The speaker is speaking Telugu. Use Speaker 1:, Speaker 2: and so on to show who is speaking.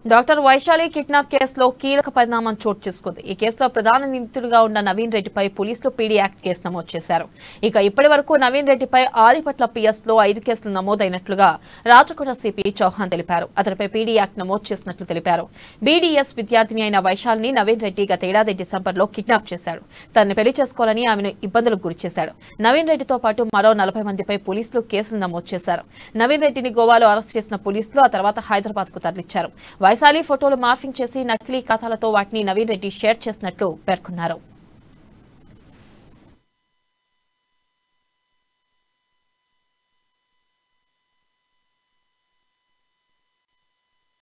Speaker 1: డాక్టర్ వైశాలి కిడ్నాప్ కేసులో కీలక పరిణామం చోటు చేసుకుంది ఈ కేసులో ప్రధాన నిందితుడిగా ఉన్న నవీన్ రెడ్డిపై పోలీసులు పీడీ యాక్ట్ కేసు నమోదు చేశారు ఇక ఇప్పటి వరకు నవీన్ రెడ్డిపై ఆదిపట్ల పిఎస్ లో ఐదు కేసులు నమోదైనట్లుగా రాచకొండ సిపి చౌహాన్ తెలిపారు అతనిపై పీడీ యాక్ట్ నమోదు చేసినట్లు తెలిపారు బీడీఎస్ విద్యార్థిని అయిన వైశాలిని నవీన్ రెడ్డి గత ఏడాది డిసెంబర్లో కిడ్నాప్ చేశాడు తనని పెళ్లి చేసుకోవాలని ఆమెను ఇబ్బందులకు గురి చేశాడు నవీన్ రెడ్డితో పాటు మరో నలభై మందిపై పోలీసులు కేసులు నమోదు చేశారు నవీన్ రెడ్డిని గోవాలో అరెస్ట్ చేసిన పోలీసులు ఆ తర్వాత హైదరాబాద్ కు తరలించారు వైశాలి ఫోటోలు మార్ఫింగ్ చేసి నకిలీ ఖాతాలతో వాటిని నవీన్ రెడ్డి షేర్ చేసినట్లు పేర్కొన్నారు